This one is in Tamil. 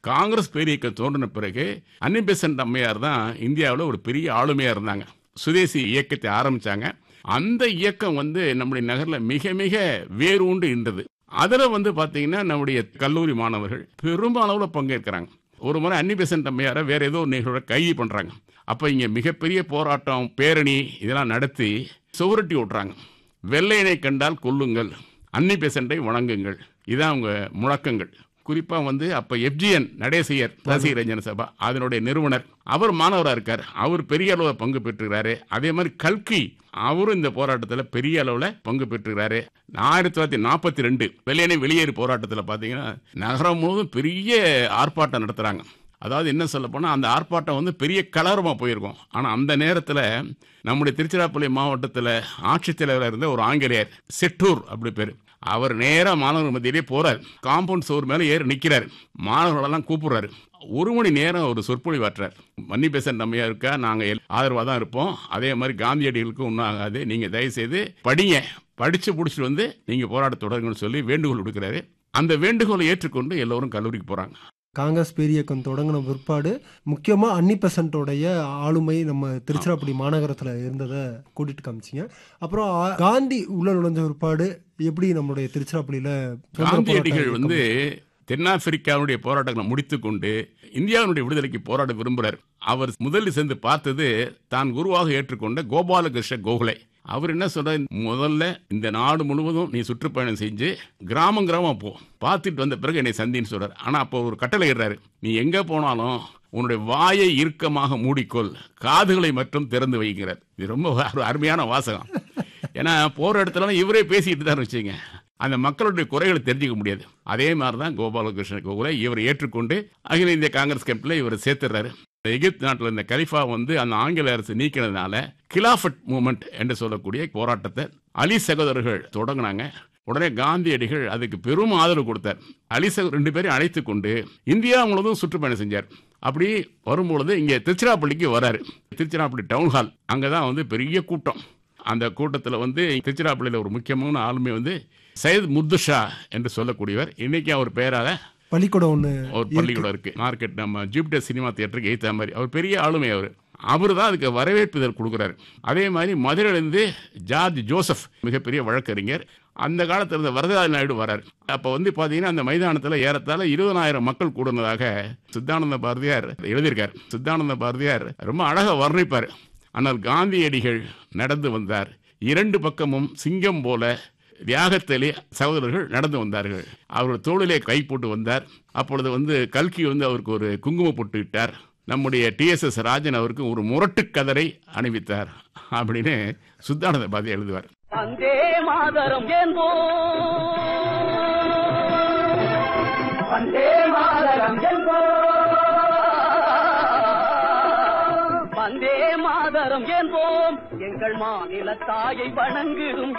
காங்கிரஸ் பேரியக்கம் தோன்றின பிறகு அன்னி பெசன்ட் அம்மையார் தான் இந்தியாவில் ஒரு பெரிய ஆளுமையா இருந்தாங்க சுதேசி இயக்கத்தை ஆரம்பிச்சாங்க அந்த இயக்கம் வந்து நம்முடைய நகர்ல மிக மிக வேரூண்டு இருந்தது அதுல வந்து பாத்தீங்கன்னா நம்முடைய கல்லூரி மாணவர்கள் பெரும்பாலான பங்கேற்கிறாங்க ஒரு முறை அன்னி பெசன்ட் அம்மையாரை வேற ஏதோ ஒரு நிகழ்வை கைது பண்றாங்க அப்ப இங்க மிகப்பெரிய போராட்டம் பேரணி இதெல்லாம் நடத்தி சுவரட்டி விட்றாங்க வெள்ளையனை கண்டால் கொல்லுங்கள் அன்னி பெசண்டை வணங்குங்கள் இதான் அவங்க முழக்கங்கள் குறிப்பா வந்து அப்ப எஃப்ஜிஎன் நடேசையர் ரசிக ரஞ்சன சபா அதனுடைய நிறுவனர் அவர் மாணவராக இருக்கார் அவர் பெரிய அளவில் பங்கு பெற்றுகிறாரு அதே மாதிரி கல்கி அவரும் இந்த போராட்டத்தில் பெரிய அளவில் பங்கு பெற்றுகிறாரு ஆயிரத்தி தொள்ளாயிரத்தி நாற்பத்தி ரெண்டு வெள்ளையனை வெளியேறு போராட்டத்தில் பார்த்தீங்கன்னா நகரம் முழுவதும் பெரிய ஆர்ப்பாட்டம் நடத்துகிறாங்க அதாவது என்ன சொல்ல போனால் அந்த ஆர்ப்பாட்டம் வந்து பெரிய கலரமாக போயிருக்கும் ஆனால் அந்த நேரத்தில் நம்முடைய திருச்சிராப்பள்ளி மாவட்டத்தில் ஆட்சித்தலைவராக இருந்த ஒரு ஆங்கிலேயர் செட்டூர் அப்படி பேர் அவர் நேராக மாணவர் மத்தியிலே போறார் காம்பவுண்ட் சோர் மேலே ஏறி நிற்கிறார் மாணவர்களெல்லாம் கூப்பிடுறாரு ஒரு மணி நேரம் ஒரு சொற்பொழிவாற்றார் மன்னி பேசன் நம்மையா இருக்கா நாங்கள் ஆதரவாக தான் இருப்போம் அதே மாதிரி காந்தியடிகளுக்கும் ஒன்றும் ஆகாது நீங்கள் தயவுசெய்து படிங்க படித்து பிடிச்சிட்டு வந்து நீங்கள் போராட்ட தொடருங்கன்னு சொல்லி வேண்டுகோள் விடுக்கிறாரு அந்த வேண்டுகோளை ஏற்றுக்கொண்டு எல்லோரும் கல்லூரிக்கு போகிறாங்க காங்கிரஸ் பேரியக்கம் தொடங்கின பிற்பாடு முக்கியமாக அன்னி பெசன்ட்டோடைய ஆளுமை நம்ம திருச்சிராப்பள்ளி மாநகரத்தில் இருந்ததை கூட்டிட்டு காமிச்சிங்க அப்புறம் ஆ- காந்தி உள்ள நுழைஞ்ச பிற்பாடு எப்படி நம்மளுடைய திருச்சிராப்பள்ளியில் சுதந்திர காந்தியடிகள் போராட்ட வந்து தென்னாப்பிரிக்காவுடைய போராட்டங்களை முடித்துக்கொண்டு இந்தியாவினுடைய விடுதலைக்கு போராட விரும்புகிறார் அவர் முதலில் சென்று பார்த்தது தான் குருவாக ஏற்றுக்கொண்ட கோபாலகிருஷ்ண கோகலே அவர் என்ன சொல்றார் முதல்ல இந்த நாடு முழுவதும் நீ சுற்றுப்பயணம் செஞ்சு கிராமம் கிராமம் போ பார்த்துட்டு வந்த பிறகு என்னை சந்தின்னு சொல்றாரு ஆனா அப்போ ஒரு கட்டளை இடுறாரு நீ எங்க போனாலும் உன்னுடைய வாயை இறுக்கமாக மூடிக்கொள் காதுகளை மட்டும் திறந்து வைக்கிறார் இது ரொம்ப ஒரு அருமையான வாசகம் ஏன்னா போற இடத்துல இவரே பேசிட்டு தான் வச்சுங்க அந்த மக்களுடைய குறைகளை தெரிஞ்சுக்க முடியாது அதே மாதிரி தான் கோபாலகிருஷ்ண கோகுலை இவர் ஏற்றுக்கொண்டு அகில இந்திய காங்கிரஸ் கேம்பில் இவரை சேர்த்துறாரு இந்த எகிப்து நாட்டில் இந்த கலிஃபா வந்து அந்த ஆங்கில அரசு நீக்கினதுனால கிலாஃபட் மூமெண்ட் என்று சொல்லக்கூடிய போராட்டத்தை அலி சகோதரர்கள் தொடங்கினாங்க உடனே காந்தியடிகள் அதுக்கு பெரும் ஆதரவு கொடுத்தார் அலி சகோ ரெண்டு பேரையும் அழைத்து கொண்டு இந்தியா முழுவதும் சுற்றுப்பயணம் செஞ்சார் அப்படி வரும்பொழுது இங்கே திருச்சிராப்பள்ளிக்கு வராரு திருச்சிராப்பள்ளி டவுன் ஹால் அங்கே தான் வந்து பெரிய கூட்டம் அந்த கூட்டத்தில் வந்து திருச்சிராப்பள்ளியில் ஒரு முக்கியமான ஆளுமை வந்து சையத் முர்துஷா என்று சொல்லக்கூடியவர் இன்னைக்கு அவர் பெயரால பள்ளிக்கூடம் ஒன்று ஒரு பள்ளிக்கூடம் இருக்கு மார்க்கெட் நம்ம ஜூபிட்டர் சினிமா தியேட்டருக்கு ஏற்ற மாதிரி அவர் பெரிய ஆளுமை அவர் அவர் தான் அதுக்கு வரவேற்பு இதழ் கொடுக்குறாரு அதே மாதிரி மதுரையிலேருந்து ஜார்ஜ் ஜோசப் மிகப்பெரிய வழக்கறிஞர் அந்த காலத்தில் இருந்த வரதராஜ நாயுடு வரார் அப்போ வந்து பார்த்தீங்கன்னா அந்த மைதானத்தில் ஏறத்தாழ இருபதாயிரம் மக்கள் கூடுனதாக சித்தானந்த பாரதியார் எழுதியிருக்கார் சித்தானந்த பாரதியார் ரொம்ப அழகாக வர்ணிப்பார் ஆனால் காந்தியடிகள் நடந்து வந்தார் இரண்டு பக்கமும் சிங்கம் போல தியாகத்திலே சகோதரர்கள் நடந்து வந்தார்கள் அவர் தோளிலே கை போட்டு வந்தார் அப்பொழுது வந்து கல்கி வந்து அவருக்கு ஒரு குங்கும பொட்டு இட்டார் நம்முடைய டிஎஸ்எஸ் ராஜன் அவருக்கு ஒரு முரட்டு கதரை அணிவித்தார் அப்படின்னு சுத்தானந்த பாதி எழுதுவார் வந்தே மாதரம் என்போ வந்தே மாதரம் என்போ வந்தே மாதரம் என்போம் எங்கள் மாநில தாயை வணங்குதும்